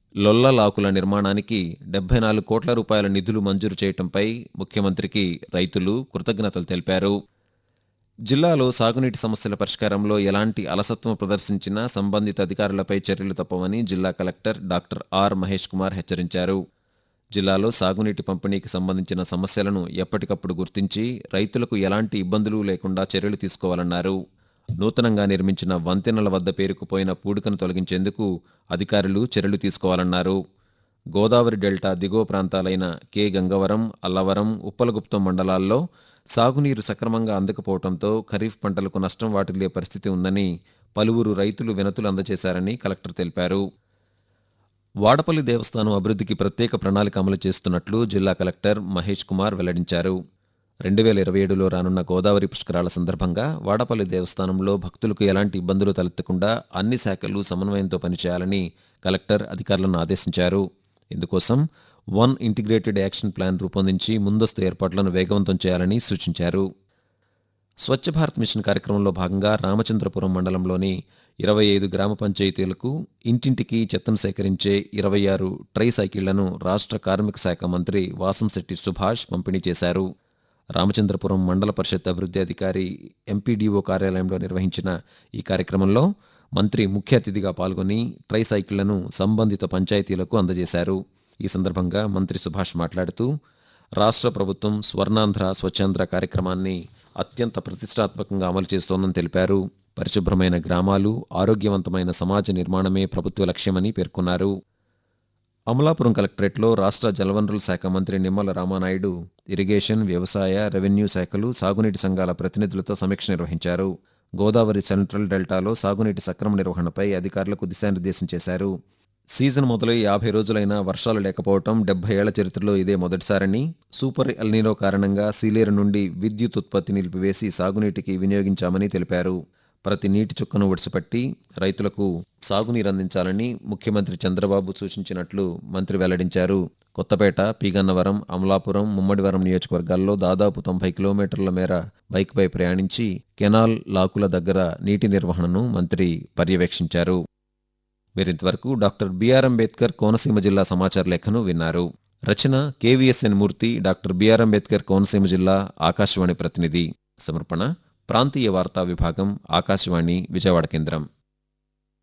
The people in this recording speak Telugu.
లొల్ల లాకుల నిర్మాణానికి డెబ్బై నాలుగు కోట్ల రూపాయల నిధులు మంజూరు చేయటంపై ముఖ్యమంత్రికి రైతులు కృతజ్ఞతలు తెలిపారు జిల్లాలో సాగునీటి సమస్యల పరిష్కారంలో ఎలాంటి అలసత్వం ప్రదర్శించినా సంబంధిత అధికారులపై చర్యలు తప్పవని జిల్లా collector doctor R Mahesh Kumar హెచ్చరించారు జిల్లాలో సాగునీటి పంపిణీకి సంబంధించిన సమస్యలను ఎప్పటికప్పుడు గుర్తించి రైతులకు ఎలాంటి ఇబ్బందులు లేకుండా చర్యలు తీసుకోవాలన్నారు నూతనంగా నిర్మించిన వంతెనల వద్ద పేరుకుపోయిన పూడికను తొలగించేందుకు అధికారులు చర్యలు తీసుకోవాలన్నారు గోదావరి డెల్టా దిగువ ప్రాంతాలైన కె గంగవరం అల్లవరం ఉప్పలగుప్తం మండలాల్లో సాగునీరు సక్రమంగా అందకపోవడంతో ఖరీఫ్ పంటలకు నష్టం వాటిల్లే పరిస్థితి ఉందని పలువురు రైతులు వినతులు అందజేశారని కలెక్టర్ తెలిపారు వాడపల్లి దేవస్థానం అభివృద్ధికి ప్రత్యేక ప్రణాళిక అమలు చేస్తున్నట్లు జిల్లా కలెక్టర్ మహేష్ కుమార్ వెల్లడించారు రెండు వేల ఇరవై ఏడులో రానున్న గోదావరి పుష్కరాల సందర్భంగా వాడపల్లి దేవస్థానంలో భక్తులకు ఎలాంటి ఇబ్బందులు తలెత్తకుండా అన్ని శాఖలు సమన్వయంతో పనిచేయాలని కలెక్టర్ అధికారులను ఆదేశించారు ఇందుకోసం వన్ ఇంటిగ్రేటెడ్ యాక్షన్ ప్లాన్ రూపొందించి ముందస్తు ఏర్పాట్లను వేగవంతం చేయాలని సూచించారు స్వచ్ఛ భారత్ మిషన్ కార్యక్రమంలో భాగంగా రామచంద్రపురం మండలంలోని ఇరవై ఐదు గ్రామ పంచాయతీలకు ఇంటింటికి చెత్తను సేకరించే ఇరవై ఆరు ట్రై సైకిళ్లను రాష్ట్ర కార్మిక శాఖ మంత్రి వాసంశెట్టి సుభాష్ పంపిణీ చేశారు రామచంద్రపురం మండల పరిషత్ అభివృద్ధి అధికారి ఎంపీడీఓ కార్యాలయంలో నిర్వహించిన ఈ కార్యక్రమంలో మంత్రి ముఖ్య అతిథిగా పాల్గొని ట్రై సైకిళ్లను సంబంధిత పంచాయతీలకు అందజేశారు ఈ సందర్భంగా మంత్రి సుభాష్ మాట్లాడుతూ రాష్ట్ర ప్రభుత్వం స్వర్ణాంధ్ర స్వచ్ఛాంధ్ర కార్యక్రమాన్ని అత్యంత ప్రతిష్టాత్మకంగా అమలు చేస్తోందని తెలిపారు పరిశుభ్రమైన గ్రామాలు ఆరోగ్యవంతమైన సమాజ నిర్మాణమే ప్రభుత్వ లక్ష్యమని పేర్కొన్నారు అమలాపురం కలెక్టరేట్లో రాష్ట్ర జలవనరుల శాఖ మంత్రి నిమ్మల రామానాయుడు ఇరిగేషన్ వ్యవసాయ రెవెన్యూ శాఖలు సాగునీటి సంఘాల ప్రతినిధులతో సమీక్ష నిర్వహించారు గోదావరి సెంట్రల్ డెల్టాలో సాగునీటి సక్రమ నిర్వహణపై అధికారులకు దిశానిర్దేశం చేశారు సీజన్ మొదలై యాభై రోజులైనా వర్షాలు లేకపోవడం డెబ్బై ఏళ్ల చరిత్రలో ఇదే మొదటిసారని సూపర్ ఎల్నీనో కారణంగా సీలేరు నుండి విద్యుత్ ఉత్పత్తి నిలిపివేసి సాగునీటికి వినియోగించామని తెలిపారు ప్రతి నీటి చుక్కను ఒడిసిపట్టి రైతులకు సాగునీరు అందించాలని ముఖ్యమంత్రి చంద్రబాబు సూచించినట్లు మంత్రి వెల్లడించారు కొత్తపేట పీగన్నవరం అమలాపురం ముమ్మడివరం నియోజకవర్గాల్లో దాదాపు తొంభై కిలోమీటర్ల మేర బైక్పై ప్రయాణించి కెనాల్ లాకుల దగ్గర నీటి నిర్వహణను మంత్రి పర్యవేక్షించారు మీరింతవరకు డాక్టర్ బిఆర్ అంబేద్కర్ కోనసీమ జిల్లా సమాచార లేఖను విన్నారు రచన KVSN Murthy doctor BR Ambedkar Konaseema జిల్లా ఆకాశవాణి ప్రతినిధి సమర్పణ ప్రాంతీయ వార్తా విభాగం ఆకాశవాణి విజయవాడ కేంద్రం